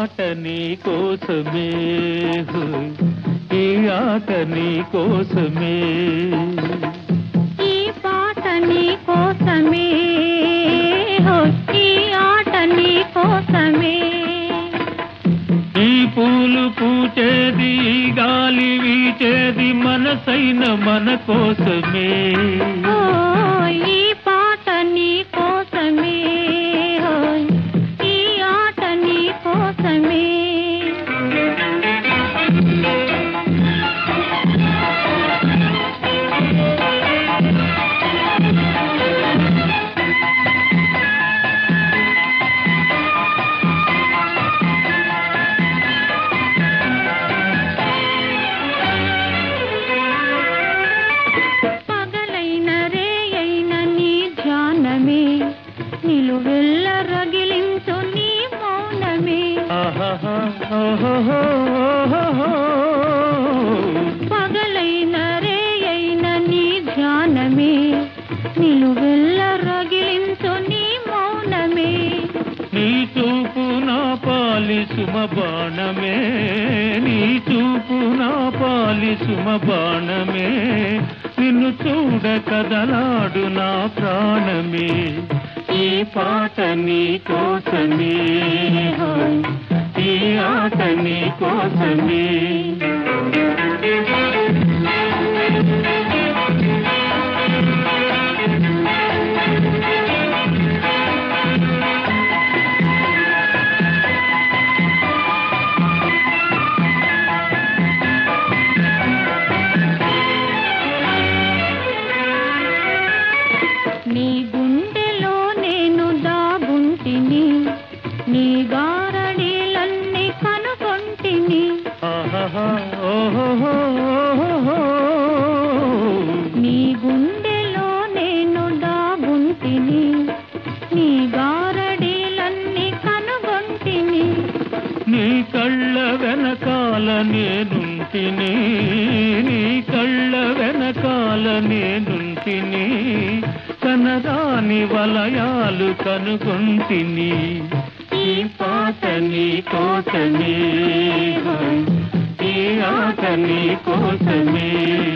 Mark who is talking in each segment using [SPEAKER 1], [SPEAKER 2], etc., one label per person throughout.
[SPEAKER 1] పాట నీ కోసమే హోయ్. ఈ ఆట నీ కోసమే
[SPEAKER 2] ఈ పాట నీ కోసమే హోయ్, ఈ ఆట నీ కోసమే
[SPEAKER 1] ఈ పూలు పూచేది ఈ గాలి వీచేది మనసైన మన కోసమే
[SPEAKER 2] హోయ్, ఈ పాట నీ కోసమే హోయ్, ఈ ఆట నీ కోసమే పగలైన రేయైన నీ ధ్యానమే నిలువెల్ల రగిలించు నీ మౌనమే
[SPEAKER 1] ఆహాహా, ఓహోహో, ఓహోహో.
[SPEAKER 2] పగలైన రేయైన నీ ధ్యానమే నిలువెల్ల రగిలించు నీ మౌనమే
[SPEAKER 1] నీ చూపు నా పాలి సుమ బాణమే నీ చూపు నా పాలి సుమ బాణమే నిన్ను చూడ కదలాడు నా ప్రాణమే ఈ పాట నీ కోసమే హోయ్, ఈ ఆట నీ కోసమే
[SPEAKER 2] నీ గుండెలో నేను దాగుంటిని నీ గారడీలన్నీ కనుగొంటిని
[SPEAKER 1] ఆహాహా, ఓహోహో, ఓహోహో.
[SPEAKER 2] నీ గుండెలో నేను దాగుంటిని నీ గారడీలన్నీ కనుగొంటిని
[SPEAKER 1] నీ కళ్ళ వెనకాల నేనుంటిని నీ కళ్ళ వెనకాల నేనుంటిని కనరాని వలయాలు కనుగొంటిని ఈ పాట నీ కోసమే హోయ్, ఈ ఆట నీ కోసమే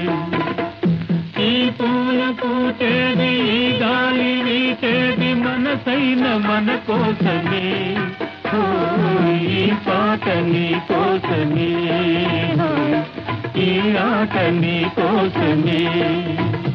[SPEAKER 1] ఈ పూల పూచేది ఈ గాలి వీచేది మనసైన మన కోసమే ఓ, ఈ పాట నీ కోసమే ఓ, ఈ ఆట నీ కోసమే